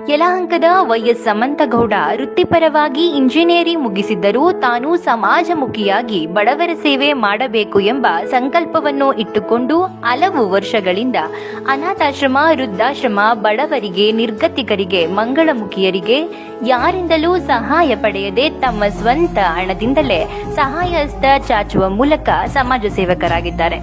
ಯಲಹಂಕದ YS ಸಮಂತಗೌಡ ವೃತ್ತಿಪರವಾಗಿ engineering ಮುಗಿಸಿದ್ದರೂ ತಾನು ಸಮಾಜಮುಖಿಯಾಗಿ ಬಡವರ ಸೇವೆ ಮಾಡಬೇಕು ಎಂಬ ಸಂಕಲ್ಪವನ್ನು ಇಟ್ಟುಕೊಂಡು ಹಲವು ವರ್ಷಗಳಿಂದ ಅನಾಥಾಶ್ರಮ ವೃದ್ಧಾಶ್ರಮ ಬಡವರಿಗೆ ನಿರ್ಗತಿಕರಿಗೆ ಮಂಗಳಮುಖಿಯರಿಗೆ ಯಾರಿಂದಲೂ ಸಹಾಯ ಪಡೆಯದೆ ತಮ್ಮ ಸ್ವಂತ ಹಣದಿಂದಲೇ ಸಹಾಯ ಹಸ್ತ ಚಾಚುವ ಮೂಲಕ ಸಮಾಜ ಸೇವಕರಾಗಿದ್ದಾರೆ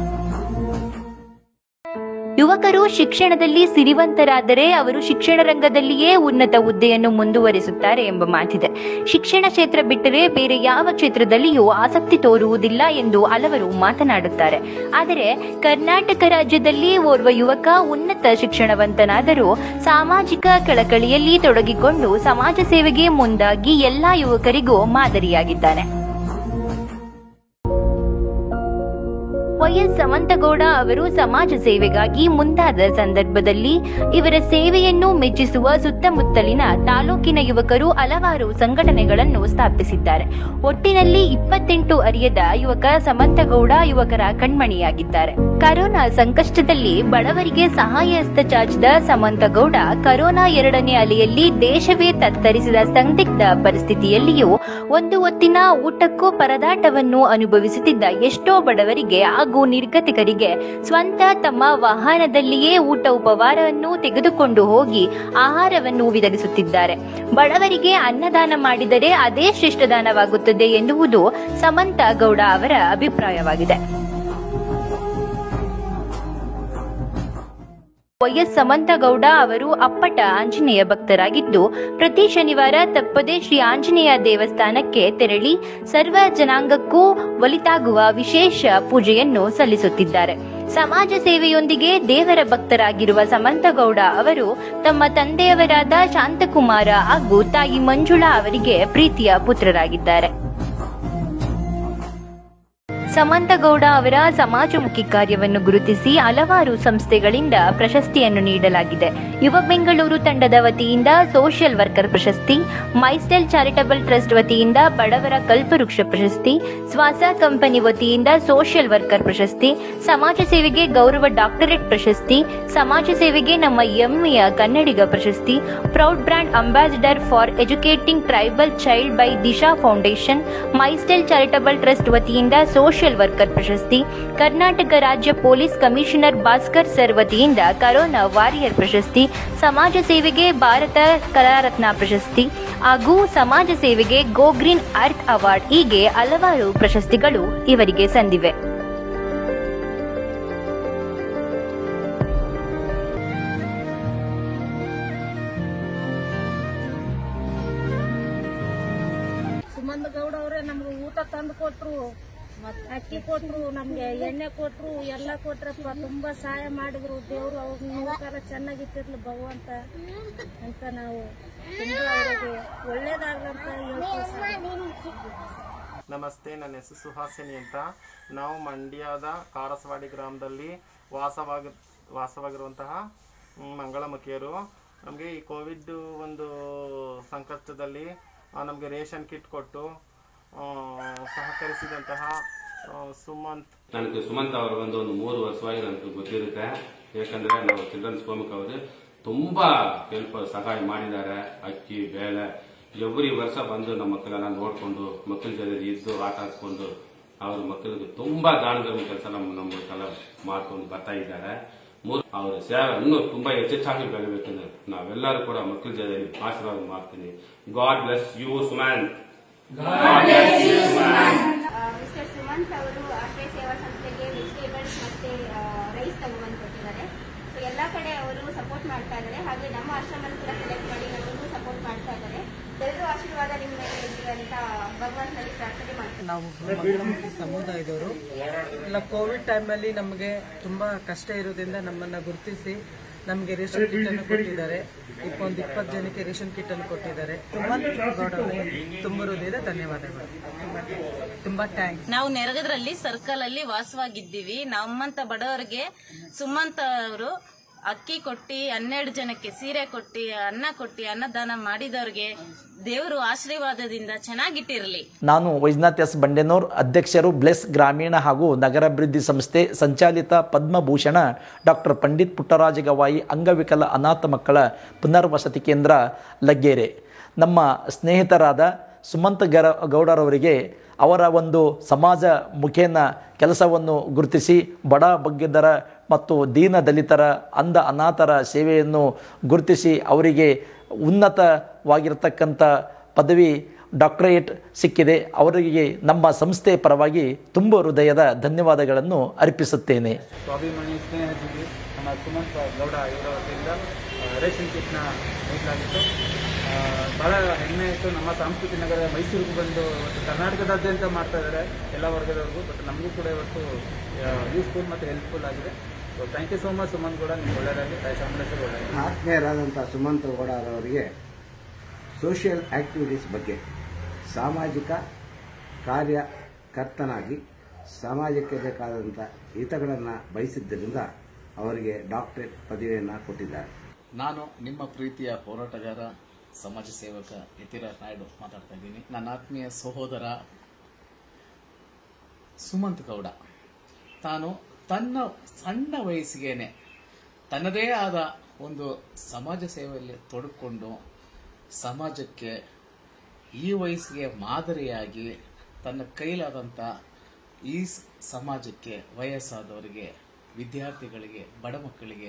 ಯುವಕರು ಶಿಕ್ಷಣದಲ್ಲಿ ಸಿರಿವಂತರಾದರೆ ಅವರು ಶಿಕ್ಷಣ ರಂಗದಲ್ಲಿಯೇ ಉನ್ನತ ಹುದ್ದೆಯನ್ನು ಮುಂದುವರಿಸುತ್ತಾರೆ ಎಂಬ ಮಾತಿದೆ ಶಿಕ್ಷಣ ಕ್ಷೇತ್ರ ಬಿಟ್ಟರೆ ಬೇರೆ ಯಾವ ಕ್ಷೇತ್ರದಲ್ಲಿಯೂ ಆಸಕ್ತಿ ತೋರುವುದಿಲ್ಲ ಎಂದು ಹಲವರು ಮಾತನಾಡುತ್ತಾರೆ ಆದರೆ ಕರ್ನಾಟಕ ರಾಜ್ಯದಲ್ಲಿ ಓರ್ವ ಯುವಕ ಉನ್ನತ ಶಿಕ್ಷಣವಂತನಾದರೂ ಸಾಮಾಜಿಕ ಕಳಕಳಿಯಲ್ಲಿ ತೊಡಗಿಕೊಂಡು ಸಮಾಜ ಸೇವೆಗೆ ಮುಂದಾಗಿ ಎಲ್ಲಾ ಯುವಕರಿಗೂ ಮಾದರಿಯಾಗಿದ್ದಾನೆ ವೈಎಸ್ ಸಮಂತಗೌಡ ಅವರು ಸಮಾಜ ಸೇವೆಗಾಗಿ ಮುಂದಾದ ಸಂದರ್ಭದಲ್ಲಿ ಇವರ ಸೇವೆಯನ್ನು ಮೆಚ್ಚಿಸುವ ಸುತ್ತಮುತ್ತಲಿನ ತಾಲೂಕಿನ ಯುವಕರು ಹಲವಾರು ಸಂಘಟನೆಗಳನ್ನು ಸ್ಥಾಪಿಸಿದ್ದಾರೆ ಒಟ್ಟಿನಲ್ಲಿ ಇಪ್ಪತ್ತೆಂಟು ಅರಿಯದ ಯುವಕ ಸಮಂತಗೌಡ ಯುವಕರ ಕಣ್ಮಣಿಯಾಗಿದ್ದಾರೆ ಕರೋನಾ ಸಂಕಷ್ಟದಲ್ಲಿ ಬಡವರಿಗೆ ಸಹಾಯ ಹಸ್ತ ಚಾಚಿದ ಸಮಂತಗೌಡ ಕರೋನಾ ಎರಡನೇ ಅಲೆಯಲ್ಲಿ ದೇಶವೇ ತತ್ತರಿಸಿದ ಸಂದಿಗ್ಧ ಪರಿಸ್ಥಿತಿಯಲ್ಲಿಯೂ ಒಂದು ಹೊತ್ತಿನ ಊಟಕ್ಕೂ ಪರದಾಟವನ್ನು ಅನುಭವಿಸುತ್ತಿದ್ದ ಎಷ್ಟೋ ಬಡವರಿಗೆ ಹಾಗೂ ನಿರ್ಗತಿಕರಿಗೆ ಸ್ವಂತ ತಮ್ಮ ವಾಹನದಲ್ಲಿಯೇ ಊಟ ಉಪಹಾರವನ್ನು ತೆಗೆದುಕೊಂಡು ಹೋಗಿ ಆಹಾರವನ್ನು ವಿತರಿಸುತ್ತಿದ್ದಾರೆ ಬಡವರಿಗೆ ಅನ್ನದಾನ ಮಾಡಿದರೆ ಅದೇ ಶ್ರೇಷ್ಠ ದಾನವಾಗುತ್ತದೆ ಎನ್ನುವುದು ಸಮಂತ ಗೌಡ ಅವರ ಅಭಿಪ್ರಾಯವಾಗಿದೆ ವೈಎಸ್ ಸಮಂತಗೌಡ ಅವರು ಅಪ್ಪಟ ಆಂಜನೇಯ ಭಕ್ತರಾಗಿದ್ದು ಪ್ರತಿ ಶನಿವಾರ ತಪ್ಪದೆ ಶ್ರೀ ಆಂಜನೇಯ ದೇವಸ್ಥಾನಕ್ಕೆ ತೆರಳಿ ಸರ್ವ ಜನಾಂಗಕ್ಕೂ ಒಲಿತಾಗುವ ವಿಶೇಷ ಪೂಜೆಯನ್ನು ಸಲ್ಲಿಸುತ್ತಿದ್ದಾರೆ ಸಮಾಜ ಸೇವೆಯೊಂದಿಗೆ ದೇವರ ಭಕ್ತರಾಗಿರುವ ಸಮಂತಗೌಡ ಅವರು ತಮ್ಮ ತಂದೆಯವರಾದ ಶಾಂತಕುಮಾರ ಹಾಗೂ ತಾಯಿ ಮಂಜುಳಾ ಅವರಿಗೆ ಪ್ರೀತಿಯ ಪುತ್ರರಾಗಿದ್ದಾರೆ ಸಮಂತಗೌಡ ಅವರ ಸಮಾಜಮುಖಿ ಕಾರ್ಯವನ್ನು ಗುರುತಿಸಿ ಹಲವಾರು ಸಂಸ್ಥೆಗಳಿಂದ ಪ್ರಶಸ್ತಿಯನ್ನು ನೀಡಲಾಗಿದೆ ಯುವ ಬೆಂಗಳೂರು ತಂಡದ ವತಿಯಿಂದ ಸೋಷಿಯಲ್ ವರ್ಕರ್ ಪ್ರಶಸ್ತಿ ಮೈಸ್ಟೈಲ್ ಚಾರಿಟಬಲ್ ಟ್ರಸ್ಟ್ ವತಿಯಿಂದ ಬಡವರ ಕಲ್ಪವೃಕ್ಷ ಪ್ರಶಸ್ತಿ ಸ್ವಾಸ ಕಂಪನಿ ವತಿಯಿಂದ ಸೋಷಿಯಲ್ ವರ್ಕರ್ ಪ್ರಶಸ್ತಿ ಸಮಾಜ ಸೇವೆಗೆ ಗೌರವ ಡಾಕ್ಟರೇಟ್ ಪ್ರಶಸ್ತಿ ಸಮಾಜ ಸೇವೆಗೆ ನಮ್ಮ ಹೆಮ್ಮೆಯ ಕನ್ನಡಿಗ ಪ್ರಶಸ್ತಿ proud brand ambassador for educating tribal child by Disha foundation my style charitable trust ವತಿಯಿಂದ ಸೋಷಿಯಲ್ ವರ್ಕರ್ ಪ್ರಶಸ್ತಿ ಕರ್ನಾಟಕ ರಾಜ್ಯ ಪೊಲೀಸ್ ಕಮಿಷನರ್ ಭಾಸ್ಕರ್ ಸರ್ ವತಿಯಿಂದ ಕರೋನಾ ವಾರಿಯರ್ ಪ್ರಶಸ್ತಿ ಸಮಾಜ ಸೇವೆಗೆ ಭಾರತ ಕಲಾರತ್ನ ಪ್ರಶಸ್ತಿ ಹಾಗೂ ಸಮಾಜ ಸೇವೆಗೆ ಗೋ ಗ್ರೀನ್ ಅರ್ತ್ ಅವಾರ್ಡ್ ಹೀಗೆ ಹಲವಾರು ಪ್ರಶಸ್ತಿಗಳು ಇವರಿಗೆ ಸಂದಿವೆ ಸುಮಂದ ಗೌಡ ಅವರೇ ನಮ್ಗೆ ಊಟ ತಂದು ಕೊಟ್ರು ಮತ್ತೆ ಅಕ್ಕಿ ಕೊಟ್ರು ನಮ್ಗೆ ಎಣ್ಣೆ ಕೊಟ್ರು ಎಲ್ಲ ಕೊಟ್ರಪ್ಪ ತುಂಬಾ ಸಹಾಯ ಮಾಡಿದ್ರು ದೇವ್ರು ಅವ್ರ ನೂಕಾರ ಚೆನ್ನಾಗಿಟ್ಟಿರ್ಲಿ ಭಗವಂತ ಅಂತ ನಾವು ತುಂಬಾ ಅವರಿಗೆ ಒಳ್ಳೇದಾಗ್ಲಂತ ಹೇಳ್ತೀವಿ ಸರ್. ನಮಸ್ತೆ ನನ್ನ ಹೆಸರು ಸುಹಾಸಿನಿ ಅಂತ ನಾವು ಮಂಡ್ಯದ ಕಾರಸವಾಡಿ ಗ್ರಾಮದಲ್ಲಿ ವಾಸವಾಗ ವಾಸವಾಗಿರುವಂತಹ ಮ್, ಮಂಗಳಮುಖಿಯರು ನಮಗೆ ಈ ಕೋವಿಡ್ ಒಂದು ಸಂಕಷ್ಟದಲ್ಲಿ ನಮಗೆ ರೇಷನ್ ಕಿಟ್ ಕೊಟ್ಟು ಆ, ಸಹಕರಿಸಿದಂತಹ ಆ, ಸುಮಂತ್ ನನಗೆ ಸುಮಂತ್ ಅವರು ಬಂದು ಒಂದು ಮೂರು ವರ್ಷವಾಗಿ ನನಗೆ ಗೊತ್ತಿರುತ್ತೆ ಯಾಕಂದ್ರೆ ನಾವು ಚಿಲ್ಡ್ರನ್ಸ್ ಹೋಮಕ್ಕೆ ಅವರು ತುಂಬಾ ಹೆಲ್ಪ್ ಸಹಾಯ ಮಾಡಿದ್ದಾರೆ ಅಕ್ಕಿ ಬೇಳೆ ಎವ್ರಿ ವರ್ಷ ಬಂದು ನಮ್ಮ ಮಕ್ಕಳೆಲ್ಲ ನೋಡ್ಕೊಂಡು ಮಕ್ಕಳ ಜೊತೆ ಇದ್ದು ಆಟ ಆಡ್ಕೊಂಡು ಅವ್ರ ಮಕ್ಕಳಿಗೆ ತುಂಬಾ ದಾನಧರ್ಮ ಕೆಲಸ ನಮ್ಮ ನಮ್ಮ ಕಲ ಮಾಡ್ಕೊಂಡು ಬರ್ತಾ ಇದ್ದಾರೆ ಮೂರು ಅವರ ಸೇವೆ ಇನ್ನೂ ತುಂಬಾ ಹೆಚ್ಚೆಚ್ಚಾಗಿ ಬೆಳಿಬೇಕಂದ್ರೆ ನಾವೆಲ್ಲರೂ ಕೂಡ ಮಕ್ಕಳ ಜೊತೆ ಆಶೀರ್ವಾದ ಮಾಡ್ತೀನಿ God bless you Sumanth mister Sumanth ಅವರು ಆಶ್ರಯ ಸೇವಾ ಸಂಸ್ಥೆಗೆ ವೆಜಿಟೇಬಲ್ಸ್ ಮತ್ತೆ ರೈಸ್ ತಗೊಂಡ್ಬಂದು ಕೊಟ್ಟಿದ್ದಾರೆ ಸೊ ಎಲ್ಲ ಕಡೆ ಅವರು ಸಪೋರ್ಟ್ ಮಾಡ್ತಾ ಇದ್ದಾರೆ ಹಾಗೆ ನಮ್ಮ ಆಶ್ರಮವನ್ನು ಕೂಡ ಸೆಲೆಕ್ಟ್ ಮಾಡಿ ನಮಗೂ ಸಪೋರ್ಟ್ ಮಾಡ್ತಾ ಇದ್ದಾರೆ ಎಲ್ಲರೂ ಆಶೀರ್ವಾದ ನಿಮ್ಮ ಮೇಲೆ ಇರಲಿ ಅಂತ ಭಗವಂತನಲ್ಲಿ ಪ್ರಾರ್ಥನೆ ಮಾಡ್ತೀನಿ ನಾವು ಮಂಗಳಮುಖಿ ಸಮುದಾಯದವರು ಇಲ್ಲ ಕೋವಿಡ್ ಟೈಮಲ್ಲಿ ನಮಗೆ ತುಂಬಾ ಕಷ್ಟ ಇರೋದ್ರಿಂದ ನಮ್ಮನ್ನ ಗುರುತಿಸಿ ನಮಗೆ ರೇಷನ್ ಕಿಟ್ ಅನ್ನು ಕೊಟ್ಟಿದ್ದಾರೆ ಇಪ್ಪ ಒಂದು ಇಪ್ಪತ್ತು ಜನಕ್ಕೆ ರೇಷನ್ ಕಿಟ್ ಅನ್ನು ಕೊಟ್ಟಿದ್ದಾರೆ ಸುಮಂತ್ ಗೌಡ ಅವರಿಗೆ ತುಂಬ ಹೃದಯದ ಧನ್ಯವಾದಗಳು ತುಂಬಾ ಥ್ಯಾಂಕ್ಸ್ ನಾವು ನೆರಗದ್ರಲ್ಲಿ ಸರ್ಕಲ್ ಅಲ್ಲಿ ವಾಸವಾಗಿದ್ದೀವಿ ನಮ್ಮಂತ ಬಡವರಿಗೆ ಸುಮಂತ ಅವರು ಅಕ್ಕಿ ಕೊಟ್ಟು ಹನ್ನೆರಡು ಜನಕ್ಕೆ ಸೀರೆ ಕೊಟ್ಟು ಅನ್ನ ಕೊಟ್ಟು ಅನ್ನದಾನ ಮಾಡಿದವ್ರಿಗೆ ದೇವರು ಆಶೀರ್ವಾದದಿಂದ ಚೆನ್ನಾಗಿಟ್ಟಿರಲಿ ನಾನು ವೈಜ್ನಾಥ್ ಎಸ್ ಬಂಡೆನೂರ್ ಅಧ್ಯಕ್ಷರು ಬ್ಲೆಸ್ ಗ್ರಾಮೀಣ ಹಾಗೂ ನಗರಾಭಿವೃದ್ಧಿ ಸಂಸ್ಥೆ ಸಂಚಾಲಿತ ಪದ್ಮಭೂಷಣ ಡಾಕ್ಟರ್ ಪಂಡಿತ್ ಪುಟ್ಟರಾಜ ಗವಾಯಿ ಅಂಗವಿಕಲ ಅನಾಥ ಮಕ್ಕಳ ಪುನರ್ವಸತಿ ಕೇಂದ್ರ ಲಗ್ಗೆರೆ ನಮ್ಮ ಸ್ನೇಹಿತರಾದ ಸುಮಂತ್ ಗರ ಗೌಡರವರಿಗೆ ಅವರ ಒಂದು ಸಮಾಜ ಮುಖೇನ ಕೆಲಸವನ್ನು ಗುರುತಿಸಿ ಬಡ ಬಗ್ಗಿದ್ದರ ಮತ್ತು ದೀನ ದಲಿತರ ಅಂಧ ಅನಾಥರ ಸೇವೆಯನ್ನು ಗುರುತಿಸಿ ಅವರಿಗೆ ಉನ್ನತವಾಗಿರ್ತಕ್ಕಂಥ ಪದವಿ ಡಾಕ್ಟರೇಟ್ ಸಿಕ್ಕಿದೆ ಅವರಿಗೆ ನಮ್ಮ ಸಂಸ್ಥೆ ಪರವಾಗಿ ತುಂಬ ಹೃದಯದ ಧನ್ಯವಾದಗಳನ್ನು ಅರ್ಪಿಸುತ್ತೇನೆ ಸ್ವಾಭಿಮಾನಿ ಸ್ನೇಹಜೀವಿ ನಮ್ಮ ಸುಮಂತ್ ಗೌಡ ಇವರ ವತಿಯಿಂದ ಆ, ರೇಷನ್ ಕಿಟ್ನ ನೀಡಲಾಗಿತ್ತು ಆ, ಬಹಳ ಹೆಮ್ಮೆ ಆಯಿತು ನಮ್ಮ ಸಾಂಸ್ಕೃತಿಕ ನಗರ ಮೈಸೂರಿಗೂ ಬಂದು ಇವತ್ತು ಕರ್ನಾಟಕದಾದ್ಯಂತ ಮಾಡ್ತಾ ಇದ್ದಾರೆ ಎಲ್ಲ ವರ್ಗದವ್ರಿಗೂ ಬಟ್ ನಮಗೂ ಕೂಡ ಇವತ್ತು ಯೂಸ್ಫುಲ್ ಮತ್ತು ಹೆಲ್ಪ್ಫುಲ್ ಆಗಿದೆ so thank you so much Sumanth Gowda ನಿಮ್ಗೆ ಒಳ್ಳೆಯದಾಗಿ ತಾಯಿ ಚಾಮುಂಡೇಶ್ವರಿ ಒಳ್ಳೆಯದಾಗಿ ಆತ್ಮೀಯರಾದಂಥ ಸುಮಂತ್ ಗೌಡ ಅವರಿಗೆ ಸೋಷಿಯಲ್ ಆಕ್ಟಿವಿಟೀಸ್ ಬಗ್ಗೆ ಸಾಮಾಜಿಕ ಕಾರ್ಯಕರ್ತನಾಗಿ ಸಮಾಜಕ್ಕೆ ಬೇಕಾದಂಥ ಹಿತಗಳನ್ನು ಬಯಸಿದ್ದರಿಂದ ಅವರಿಗೆ ಡಾಕ್ಟರೇಟ್ ಪದವಿಯನ್ನು ಕೊಟ್ಟಿದ್ದಾರೆ ನಾನು ನಿಮ್ಮ ಪ್ರೀತಿಯ ಹೋರಾಟಗಾರ ಸಮಾಜ ಸೇವಕ ಯತಿರಾಜ್ ನಾಯ್ಡು ಮಾತಾಡ್ತಾ ಇದ್ದೀನಿ ನನ್ನ ಆತ್ಮೀಯ ಸಹೋದರ ಸುಮಂತ್ ಗೌಡ ತಾನು ತನ್ನ ಸಣ್ಣ ವಯಸ್ಸಿಗೇನೆ ತನ್ನದೇ ಆದ ಒಂದು ಸಮಾಜ ಸೇವೆಯಲ್ಲಿ ತೊಡಕೊಂಡು ಸಮಾಜಕ್ಕೆ ಈ ವಯಸ್ಸಿಗೆ ಮಾದರಿಯಾಗಿ ತನ್ನ ಕೈಲಾದಂಥ ಈ ಸ್- ಸಮಾಜಕ್ಕೆ ವಯಸ್ಸಾದವರಿಗೆ ವಿದ್ಯಾರ್ಥಿಗಳಿಗೆ ಬಡ ಮಕ್ಕಳಿಗೆ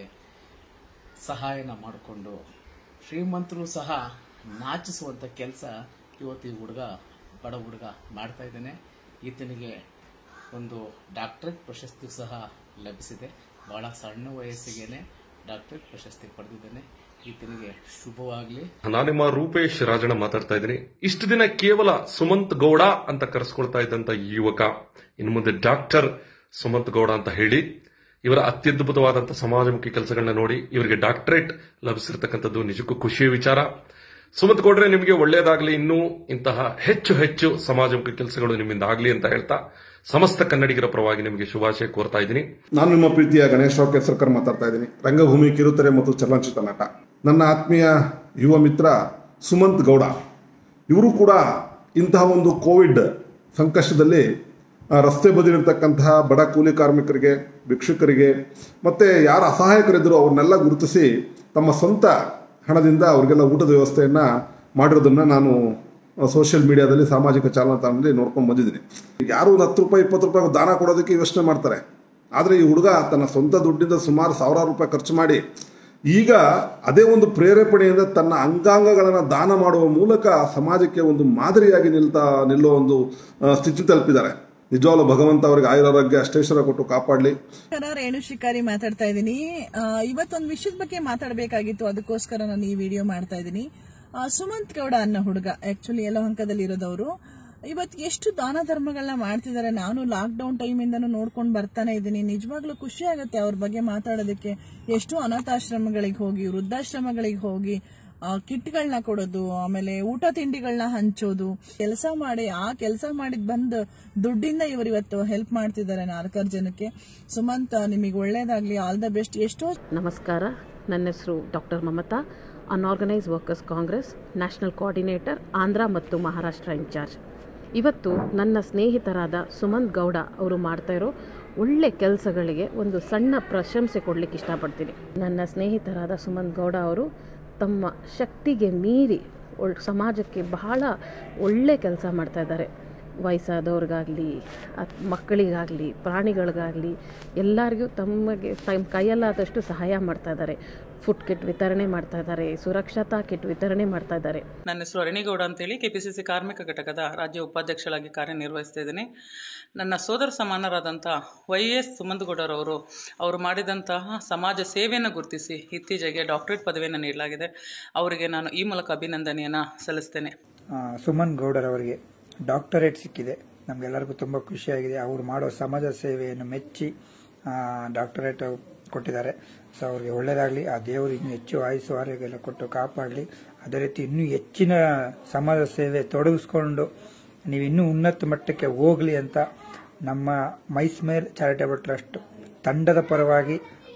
ಸಹಾಯನ ಮಾಡಿಕೊಂಡು ಶ್ರೀಮಂತರು ಸಹ ನಾಚಿಸುವಂಥ ಕೆಲಸ ಇವತ್ತು ಈ ಹುಡುಗ ಬಡ ಹುಡುಗ ಮಾಡ್ತಾ ಇದ್ದಾನೆ ಈತನಿಗೆ ಒಂದು ಡಾಕ್ಟರೇಟ್ ಪ್ರಶಸ್ತಿ ಸಹ ಲಭಿಸಿದೆ ಬಹಳ ಸಣ್ಣ ವಯಸ್ಸಿಗೇನೆ ಡಾಕ್ಟರೇಟ್ ಪ್ರಶಸ್ತಿ ಪಡೆದಿದ್ದಾನೆ ಈತನಿಗೆ ಶುಭವಾಗಲಿ ನಾನು ನಿಮ್ಮ ರೂಪೇಶ್ ರಾಜಣ್ಣ ಮಾತಾಡ್ತಾ ಇದ್ದೀನಿ ಇಷ್ಟು ದಿನ ಕೇವಲ ಸುಮಂತ್ ಗೌಡ ಅಂತ ಕರೆಸ್ಕೊಳ್ತಾ ಇದ್ದಂತ ಈ ಯುವಕ ಇನ್ನು ಮುಂದೆ ಡಾಕ್ಟರ್ ಸುಮಂತ್ ಗೌಡ ಅಂತ ಹೇಳಿ ಇವರ ಅತ್ಯದ್ಭುತವಾದಂಥ ಸಮಾಜಮುಖಿ ಕೆಲಸಗಳನ್ನ ನೋಡಿ ಇವರಿಗೆ ಡಾಕ್ಟರೇಟ್ ಲಭಿಸಿರ್ತಕ್ಕಂಥದ್ದು ನಿಜಕ್ಕೂ ಖುಷಿಯ ವಿಚಾರ ಸುಮಂತ್ ಗೌಡ್ರೆ ನಿಮಗೆ ಒಳ್ಳೆಯದಾಗಲಿ ಇನ್ನೂ ಇಂತಹ ಹೆಚ್ಚು ಹೆಚ್ಚು ಸಮಾಜಮುಖಿ ಕೆಲಸಗಳು ನಿಮ್ಮಿಂದ ಆಗಲಿ ಅಂತ ಹೇಳ್ತಾ ಸಮಸ್ತ ಕನ್ನಡಿಗರ ಪರವಾಗಿ ನಿಮಗೆ ಶುಭಾಶಯ ಕೋರ್ತಾ ಇದ್ದೀನಿ ನಾನು ನಿಮ್ಮ ಪ್ರೀತಿಯ ಗಣೇಶ್ ರಾವ್ ಕೇಸರ್ಕರ್ ಮಾತಾಡ್ತಾ ಇದ್ದೀನಿ ರಂಗಭೂಮಿ ಕಿರುತೆರೆ ಮತ್ತು ಚಲನಚಿತ್ರ ನಟ ನನ್ನ ಆತ್ಮೀಯ ಯುವ ಮಿತ್ರ ಸುಮಂತ್ ಗೌಡ ಇವರು ಕೂಡ ಇಂತಹ ಒಂದು ಕೋವಿಡ್ ಸಂಕಷ್ಟದಲ್ಲಿ ಆ, ರಸ್ತೆ ಬದಿಲಿರ್ತಕ್ಕಂತಹ ಬಡ ಕೂಲಿ ಕಾರ್ಮಿಕರಿಗೆ ಭಿಕ್ಷುಕರಿಗೆ ಮತ್ತು ಯಾರು ಅಸಹಾಯಕರಿದ್ದರು ಅವ್ರನ್ನೆಲ್ಲ ಗುರುತಿಸಿ ತಮ್ಮ ಸ್ವಂತ ಹಣದಿಂದ ಅವರಿಗೆಲ್ಲ ಊಟದ ವ್ಯವಸ್ಥೆಯನ್ನು ಮಾಡಿರೋದನ್ನು ನಾನು ಸೋಷಿಯಲ್ ಮೀಡಿಯಾದಲ್ಲಿ ಸಾಮಾಜಿಕ ಜಾಲತಾಣದಲ್ಲಿ ನೋಡ್ಕೊಂಡು ಬಂದಿದ್ದೀನಿ ಯಾರು ಒಂದು ಹತ್ತು ರೂಪಾಯಿ ಇಪ್ಪತ್ತು ರೂಪಾಯಿ ದಾನ ಕೊಡೋದಕ್ಕೆ ಯೋಚನೆ ಮಾಡ್ತಾರೆ ಆದರೆ ಈ ಹುಡುಗ ತನ್ನ ಸ್ವಂತ ದುಡ್ಡಿಂದ ಸುಮಾರು ಸಾವಿರಾರು ರೂಪಾಯಿ ಖರ್ಚು ಮಾಡಿ ಈಗ ಅದೇ ಒಂದು ಪ್ರೇರೇಪಣೆಯಿಂದ ತನ್ನ ಅಂಗಾಂಗಗಳನ್ನು ದಾನ ಮಾಡುವ ಮೂಲಕ ಸಮಾಜಕ್ಕೆ ಒಂದು ಮಾದರಿಯಾಗಿ ನಿಲ್ತಾ ನಿಲ್ಲೋ ಒಂದು ಆ, ಸ್ಥಿತಿ ತಲುಪಿದ್ದಾರೆ ನಿಜವಾಗ್ಲೂ ಭಗವಂತ ಅವರಿಗೆ ಆಯುರಾರೋಗ್ಯ ಅಷ್ಟೇಶ್ವರ ಕೊಟ್ಟು ಕಾಪಾಡಲಿ ನಮಸ್ಕಾರ ರೇಣು ಶಿಕಾರಿ ಮಾತಾಡ್ತಾ ಇದ್ದೀನಿ ಆ, ಇವತ್ತೊಂದು ವಿಷಯದ ಬಗ್ಗೆ ಮಾತಾಡಬೇಕಾಗಿತ್ತು ಅದಕ್ಕೋಸ್ಕರ ನಾನು ಈ ವಿಡಿಯೋ ಮಾಡ್ತಾ ಇದ್ದೀನಿ ಆ, ಸುಮಂತ್ ಗೌಡ ಅನ್ನೋ ಹುಡುಗ ಆಕ್ಚುಲಿ ಯಲಹಂಕದಲ್ಲಿ ಇರೋದವರು ಇವತ್ತು ಎಷ್ಟು ದಾನ ಧರ್ಮಗಳನ್ನ ಮಾಡ್ತಿದ್ದಾರೆ ನಾನು ಲಾಕ್ ಡೌನ್ ಟೈಮ್ ಇಂದನೂ ನೋಡ್ಕೊಂಡು ಬರ್ತಾನೆ ಇದ್ದೀನಿ ನಿಜವಾಗ್ಲೂ ಖುಷಿ ಆಗುತ್ತೆ ಅವ್ರ ಬಗ್ಗೆ ಮಾತಾಡೋದಕ್ಕೆ ಎಷ್ಟು ಅನಾಥಾಶ್ರಮಗಳಿಗೆ ಹೋಗಿ ವೃದ್ಧಾಶ್ರಮಗಳಿಗೆ ಹೋಗಿ ಕಿಟ್ಗಳನ್ನ ಕೊಡೋದು ಆಮೇಲೆ ಊಟ ತಿಂಡಿಗಳನ್ನ ಹಂಚೋದು ಕೆಲಸ ಮಾಡಿ ಆ ಕೆಲಸ ಮಾಡಿದ್ ಬಂದ್ ದುಡ್ಡಿಂದ ಇವರು ಇವತ್ತು ಹೆಲ್ಪ್ ಮಾಡ್ತಿದ್ದಾರೆ ನಾಲ್ಕಾರು ಜನಕ್ಕೆ ಸುಮಂತ್ ನಿಮಗೆ ಒಳ್ಳೇದಾಗ್ಲಿ ಆಲ್ ದ ಬೆಸ್ಟ್ ಎಷ್ಟೋ ನಮಸ್ಕಾರ ನನ್ನ ಹೆಸರು doctor Mamata unorganised workers Congress national coordinator Andhra ಮತ್ತು ಮಹಾರಾಷ್ಟ್ರ ಇನ್ಚಾರ್ಜ್ ಇವತ್ತು ನನ್ನ ಸ್ನೇಹಿತರಾದ ಸುಮಂತ್ ಗೌಡ ಅವರು ಮಾಡ್ತಾ ಇರೋ ಒಳ್ಳೆ ಕೆಲಸಗಳಿಗೆ ಒಂದು ಸಣ್ಣ ಪ್ರಶಂಸೆ ಕೊಡಲಿಕ್ಕೆ ಇಷ್ಟಪಡ್ತೀನಿ ನನ್ನ ಸ್ನೇಹಿತರಾದ ಸುಮಂತ್ ಗೌಡ ಅವರು ತಮ್ಮ ಶಕ್ತಿಗೆ ಮೀರಿ ಒಳ್ ಸಮಾಜಕ್ಕೆ ಬಹಳ ಒಳ್ಳೆ ಕೆಲಸ ಮಾಡ್ತಾ ಇದ್ದಾರೆ ವಯಸ್ಸಾದವ್ರಿಗಾಗಲಿ ಅತ್ ಮಕ್ಕಳಿಗಾಗಲಿ ಪ್ರಾಣಿಗಳಿಗಾಗಲಿ ಎಲ್ಲರಿಗೂ ತಮಗೆ ತಮ್ಮ ಕೈಯಲ್ಲಾದಷ್ಟು ಸಹಾಯ ಮಾಡ್ತಾ ಇದ್ದಾರೆ ಫುಡ್ ಕಿಟ್ ವಿತರಣೆ ಮಾಡ್ತಾ ಇದ್ದಾರೆ ಸುರಕ್ಷತಾ ಕಿಟ್ ವಿತರಣೆ ಮಾಡ್ತಾ ಇದ್ದಾರೆ ನನ್ನ ಹೆಸರು ಅರಣಿಗೌಡ ಅಂತೇಳಿ ಕೆಪಿಸಿಸಿ ಕಾರ್ಮಿಕ ಘಟಕದ ರಾಜ್ಯ ಉಪಾಧ್ಯಕ್ಷರಾಗಿ ಕಾರ್ಯನಿರ್ವಹಿಸ್ತಾ ಇದ್ದೀನಿ ನನ್ನ ಸೋದರ ಸಮಾನರಾದಂಥ ವೈ ಎಸ್ ಸುಮಂತಗೌಡರವರು ಅವರು ಮಾಡಿದಂತಹ ಸಮಾಜ ಸೇವೆಯನ್ನು ಗುರುತಿಸಿ ಇತ್ತೀಚೆಗೆ ಡಾಕ್ಟರೇಟ್ ಪದವಿಯನ್ನು ನೀಡಲಾಗಿದೆ ಅವರಿಗೆ ನಾನು ಈ ಮೂಲಕ ಅಭಿನಂದನೆಯನ್ನು ಸಲ್ಲಿಸ್ತೇನೆ ಆ, ಸುಮನ್ ಗೌಡರವರಿಗೆ ಡಾಕ್ಟರೇಟ್ ಸಿಕ್ಕಿದೆ ನಮಗೆಲ್ಲರಿಗೂ ತುಂಬ ಖುಷಿಯಾಗಿದೆ ಅವರು ಮಾಡೋ ಸಮಾಜ ಸೇವೆಯನ್ನು ಮೆಚ್ಚಿ ಡಾಕ್ಟರೇಟ್ ಕೊಟ್ಟಿದ್ದಾರೆ ಸೊ ಅವ್ರಿಗೆ ಒಳ್ಳೆಯದಾಗಲಿ ಆ ದೇವರು ಇನ್ನೂ ಹೆಚ್ಚು ಆಯುಸ್ಸು ಆರೋಗ್ಯ ಎಲ್ಲ ಕೊಟ್ಟು ಕಾಪಾಡಲಿ ಅದೇ ರೀತಿ ಇನ್ನೂ ಹೆಚ್ಚಿನ ಸಮಾಜ ಸೇವೆ ತೊಡಗಿಸ್ಕೊಂಡು ನೀವು ಇನ್ನೂ ಉನ್ನತ ಮಟ್ಟಕ್ಕೆ ಹೋಗಲಿ ಅಂತ ನಮ್ಮ ಮೈಸ್ಮೇಲ್ ಚಾರಿಟೇಬಲ್ ಟ್ರಸ್ಟ್ ತಂಡದ ಪರವಾಗಿ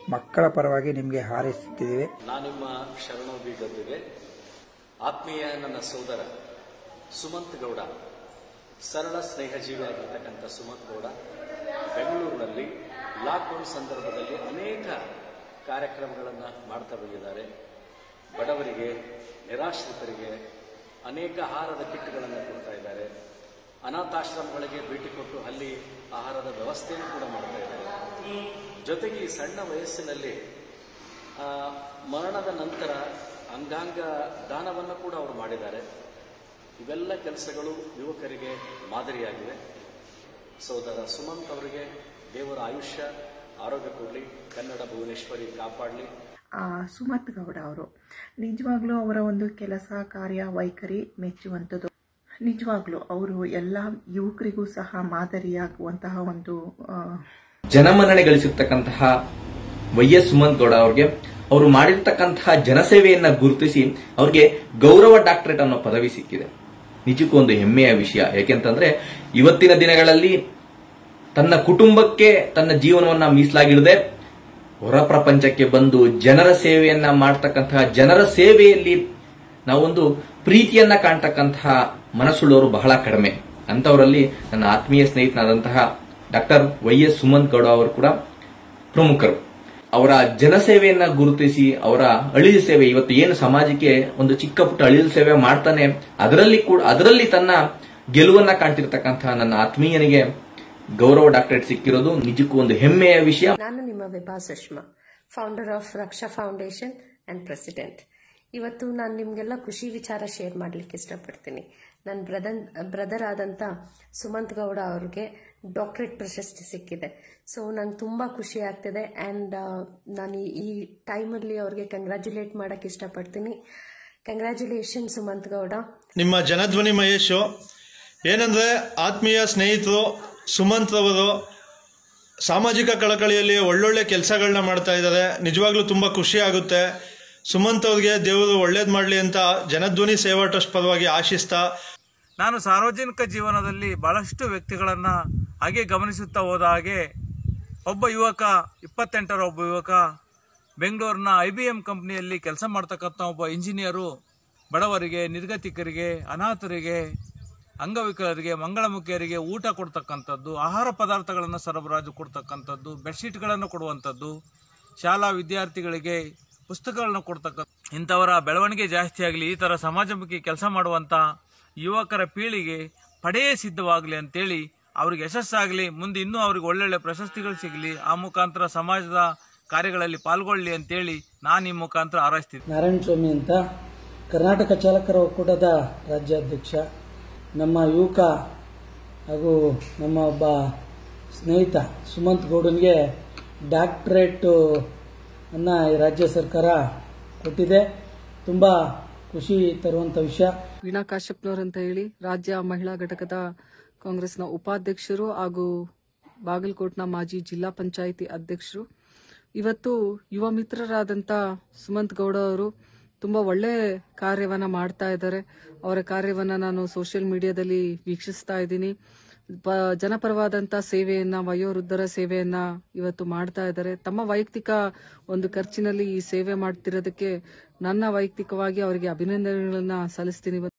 ಮಕ್ಕಳ ಪರವಾಗಿ ನಿಮಗೆ ಹಾರೈಸುತ್ತಿದ್ದೇವೆ ನಾನಿಮ್ಮ ಶರಣೋಬಿ ಗದ್ದುಗೆ ಆತ್ಮೀಯ ನನ್ನ ಸೋದರ ಸುಮಂತ್ ಗೌಡ ಸರಳ ಸ್ನೇಹಜೀವಿಯಾಗಿರ್ತಕ್ಕಂಥ ಸುಮಂತ್ ಗೌಡ ಬೆಂಗಳೂರಿನಲ್ಲಿ ಲಾಕ್ಡೌನ್ ಸಂದರ್ಭದಲ್ಲಿ ಅನೇಕ ಕಾರ್ಯಕ್ರಮಗಳನ್ನು ಮಾಡ್ತಾ ಬಂದಿದ್ದಾರೆ ಬಡವರಿಗೆ ನಿರಾಶ್ರಿತರಿಗೆ ಅನೇಕ ಆಹಾರದ ಕಿಟ್ಗಳನ್ನು ಕೊಡ್ತಾ ಇದ್ದಾರೆ ಅನಾಥಾಶ್ರಮಗಳಿಗೆ ಭೇಟಿ ಕೊಟ್ಟು ಅಲ್ಲಿ ಆಹಾರದ ವ್ಯವಸ್ಥೆಯನ್ನು ಕೂಡ ಮಾಡ್ತಾ ಇದ್ದಾರೆ ಜೊತೆಗೆ ಈ ಸಣ್ಣ ವಯಸ್ಸಿನಲ್ಲಿ ಆ, ಮರಣದ ನಂತರ ಅಂಗಾಂಗ ದಾನವನ್ನು ಕೂಡ ಅವರು ಮಾಡಿದ್ದಾರೆ ಇವೆಲ್ಲ ಕೆಲಸಗಳು ಯುವಕರಿಗೆ ಮಾದರಿಯಾಗಿವೆ ಸೋದರ ಸುಮಂತ್ ಅವರಿಗೆ ದೇವರ ಆಯುಷ್ಯ ಆರೋಗ್ಯ ಕೊಡಲಿ ಕನ್ನಡ ಭುವನೇಶ್ವರಿ ಕಾಪಾಡಲಿ ಆ, ಸುಮತ್ ಗೌಡ ಅವರು ನಿಜವಾಗ್ಲೂ ಅವರ ಒಂದು ಕೆಲಸ ಕಾರ್ಯ ವೈಖರಿ ಮೆಚ್ಚುವಂಥದ್ದು ನಿಜವಾಗ್ಲೂ ಅವರು ಎಲ್ಲ ಯುವಕರಿಗೂ ಸಹ ಮಾದರಿಯಾಗುವಂತಹ ಒಂದು ಆ, ಜನಮನ್ನಣೆ ಗಳಿಸಿರ್ತಕ್ಕಂತಹ ವೈ ಎಸ್ ಸುಮಂತ್ ಗೌಡ ಅವ್ರಿಗೆ ಅವರು ಮಾಡಿರ್ತಕ್ಕಂತಹ ಜನಸೇವೆಯನ್ನ ಗುರುತಿಸಿ ಅವ್ರಿಗೆ ಗೌರವ ಡಾಕ್ಟರೇಟ್ ಅನ್ನೋ ಪದವಿ ಸಿಕ್ಕಿದೆ ನಿಜಕ್ಕೂ ಒಂದು ಹೆಮ್ಮೆಯ ವಿಷಯ ಯಾಕೆಂತಂದ್ರೆ ಇವತ್ತಿನ ದಿನಗಳಲ್ಲಿ ತನ್ನ ಕುಟುಂಬಕ್ಕೆ ತನ್ನ ಜೀವನವನ್ನ ಮೀಸಲಾಗಿಡದೆ ಹೊರ ಪ್ರಪಂಚಕ್ಕೆ ಬಂದು ಜನರ ಸೇವೆಯನ್ನ ಮಾಡ್ತಕ್ಕಂತಹ ಜನರ ಸೇವೆಯಲ್ಲಿ ನಾವೊಂದು ಪ್ರೀತಿಯನ್ನ ಕಾಣ್ತಕ್ಕಂತಹ ಮನಸ್ಸುಳ್ಳವರು ಬಹಳ ಕಡಿಮೆ ಅಂತವರಲ್ಲಿ ನನ್ನ ಆತ್ಮೀಯ ಸ್ನೇಹಿತನಾದಂತಹ doctor Y S Sumanth Gowda ಅವರು ಕೂಡ ಪ್ರಮುಖರು ಅವರ ಜನಸೇವೆಯನ್ನ ಗುರುತಿಸಿ ಅವರ ಅಳಿಲು ಸೇವೆ ಇವತ್ತು ಏನು ಸಮಾಜಕ್ಕೆ ಒಂದು ಚಿಕ್ಕ ಪುಟ್ಟ ಅಳಿಲು ಸೇವೆ ಮಾಡ್ತಾನೆ ಅದರಲ್ಲಿ ಕೂಡ ಅದರಲ್ಲಿ ತನ್ನ ಗೆಲುವನ್ನ ಕಾಣ್ತಿರ್ತಕ್ಕಂತಹ ನನ್ನ ಆತ್ಮೀಯನಿಗೆ ಗೌರವ ಡಾಕ್ಟರೇಟ್ ಸಿಕ್ಕಿರೋದು ನಿಜಕ್ಕೂ ಒಂದು ಹೆಮ್ಮೆಯ ವಿಷಯ ನಾನು ನಿಮ್ಮ Vibha Sushma founder of Raksha foundation and president ಇವತ್ತು ನಾನು ನಿಮಗೆಲ್ಲ ಖುಷಿ ವಿಚಾರ ಶೇರ್ ಮಾಡಲಿಕ್ಕೆ ಇಷ್ಟಪಡ್ತೀನಿ ನನ್ನ ಬ್ರದನ್ ಬ್ರದರ್ ಆದಂಥ ಸುಮಂತ್ ಗೌಡ ಅವ್ರಿಗೆ ಡಾಕ್ಟ್ರೇಟ್ ಪ್ರಶಸ್ತಿ ಸಿಕ್ಕಿದೆ ಸೊ ನಂಗೆ ತುಂಬ ಖುಷಿ ಆಗ್ತಿದೆ ಆ್ಯಂಡ್ ನಾನು ಈ- ಈ ಟೈಮಲ್ಲಿ ಅವ್ರಿಗೆ ಕಂಗ್ರ್ಯಾಚುಲೇಟ್ ಮಾಡೋಕ್ಕೆ ಇಷ್ಟಪಡ್ತೀನಿ ಕಂಗ್ರ್ಯಾಚುಲೇಷನ್ ಸುಮಂತ್ ಗೌಡ ನಿಮ್ಮ ಜನಧ್ವನಿ ಮಹೇಶು ಏನಂದರೆ ಆತ್ಮೀಯ ಸ್ನೇಹಿತರು ಸುಮಂತ್ ಅವರು ಸಾಮಾಜಿಕ ಕಳಕಳಿಯಲ್ಲಿ ಒಳ್ಳೊಳ್ಳೆ ಕೆಲಸಗಳನ್ನ ಮಾಡ್ತಾ ಇದ್ದಾರೆ ನಿಜವಾಗ್ಲೂ ತುಂಬ ಖುಷಿ ಆಗುತ್ತೆ ಸುಮಂತ್ ಅವ್ರಿಗೆ ದೇವರು ಒಳ್ಳೇದು ಮಾಡಲಿ ಅಂತ ಜನಧ್ವನಿ ಸೇವಾ ಟ್ರಸ್ಟ್ ಪರವಾಗಿ ಆಶಿಸ್ತಾ ನಾನು ಸಾರ್ವಜನಿಕ ಜೀವನದಲ್ಲಿ ಬಹಳಷ್ಟು ವ್ಯಕ್ತಿಗಳನ್ನು ಹಾಗೆ ಗಮನಿಸುತ್ತಾ ಹೋದ ಹಾಗೆ ಒಬ್ಬ ಯುವಕ ಇಪ್ಪತ್ತೆಂಟರ ಒಬ್ಬ ಯುವಕ ಬೆಂಗಳೂರಿನ ಐ ಬಿ ಎಂ ಕಂಪ್ನಿಯಲ್ಲಿ ಕೆಲಸ ಮಾಡ್ತಕ್ಕಂಥ ಒಬ್ಬ ಇಂಜಿನಿಯರು ಬಡವರಿಗೆ ನಿರ್ಗತಿಕರಿಗೆ ಅನಾಥರಿಗೆ ಅಂಗವಿಕಲರಿಗೆ ಮಂಗಳಮುಖಿಯರಿಗೆ ಊಟ ಕೊಡ್ತಕ್ಕಂಥದ್ದು ಆಹಾರ ಪದಾರ್ಥಗಳನ್ನು ಸರಬರಾಜು ಕೊಡ್ತಕ್ಕಂಥದ್ದು ಬೆಡ್ಶೀಟ್ಗಳನ್ನು ಕೊಡುವಂಥದ್ದು ಶಾಲಾ ವಿದ್ಯಾರ್ಥಿಗಳಿಗೆ ಪುಸ್ತಕಗಳನ್ನು ಕೊಡ್ತಕ್ಕಂಥ ಇಂಥವರ ಬೆಳವಣಿಗೆ ಜಾಸ್ತಿ ಆಗಲಿ ಈ ಥರ ಸಮಾಜಮುಖಿ ಕೆಲಸ ಮಾಡುವಂಥ ಯುವಕರ ಪೀಳಿಗೆ ಪಡೆಯೇ ಸಿದ್ಧವಾಗಲಿ ಅಂತೇಳಿ ಅವ್ರಿಗೆ ಯಶಸ್ಸಾಗಲಿ ಮುಂದೆ ಇನ್ನೂ ಅವ್ರಿಗೆ ಒಳ್ಳೊಳ್ಳೆ ಪ್ರಶಸ್ತಿಗಳು ಸಿಗಲಿ ಆ ಮುಖಾಂತರ ಸಮಾಜದ ಕಾರ್ಯಗಳಲ್ಲಿ ಪಾಲ್ಗೊಳ್ಳಿ ಅಂತೇಳಿ ನಾನು ಈ ಮುಖಾಂತರ ಹಾರೈಸ್ತೀನಿ ನಾರಾಯಣ ಸ್ವಾಮಿ ಅಂತ ಕರ್ನಾಟಕ ಚಾಲಕರ ಒಕ್ಕೂಟದ ರಾಜ್ಯಾಧ್ಯಕ್ಷ ನಮ್ಮ ಯುವಕ ಹಾಗೂ ನಮ್ಮ ಒಬ್ಬ ಸ್ನೇಹಿತ ಸುಮಂತ್ ಗೌಡನ್ಗೆ ಡಾಕ್ಟ್ರೇಟು ಅನ್ನ ಈ ರಾಜ್ಯ ಸರ್ಕಾರ ಕೊಟ್ಟಿದೆ ತುಂಬ ಖುಷಿ ತರುವಂಥ ವಿಷಯ ವೀಣಾ ಕಾಶ್ಯಪ್ನವ್ರು ಅಂತ ಹೇಳಿ ರಾಜ್ಯ ಮಹಿಳಾ ಘಟಕದ ಕಾಂಗ್ರೆಸ್ನ ಉಪಾಧ್ಯಕ್ಷರು ಹಾಗೂ ಬಾಗಲಕೋಟ್ನ ಮಾಜಿ ಜಿಲ್ಲಾ ಪಂಚಾಯಿತಿ ಅಧ್ಯಕ್ಷರು ಇವತ್ತು ಯುವ ಮಿತ್ರರಾದಂಥ ಸುಮಂತ್ ಗೌಡ ಅವರು ತುಂಬಾ ಒಳ್ಳೆ ಕಾರ್ಯವನ್ನ ಮಾಡ್ತಾ ಇದ್ದಾರೆ ಅವರ ಕಾರ್ಯವನ್ನ ನಾನು ಸೋಷಿಯಲ್ ಮೀಡಿಯಾದಲ್ಲಿ ವೀಕ್ಷಿಸ್ತಾ ಇದ್ದೀನಿ ಪ- ಜನಪರವಾದಂತ ಸೇವೆಯನ್ನ ವಯೋವೃದ್ಧರ ಸೇವೆಯನ್ನ ಇವತ್ತು ಮಾಡ್ತಾ ಇದ್ದಾರೆ ತಮ್ಮ ವೈಯಕ್ತಿಕ ಒಂದು ಖರ್ಚಿನಲ್ಲಿ ಈ ಸೇವೆ ಮಾಡ್ತಿರೋದಕ್ಕೆ ನನ್ನ ವೈಯಕ್ತಿಕವಾಗಿ ಅವರಿಗೆ ಅಭಿನಂದನೆಗಳನ್ನ ಸಲ್ಲಿಸ್ತೀನಿ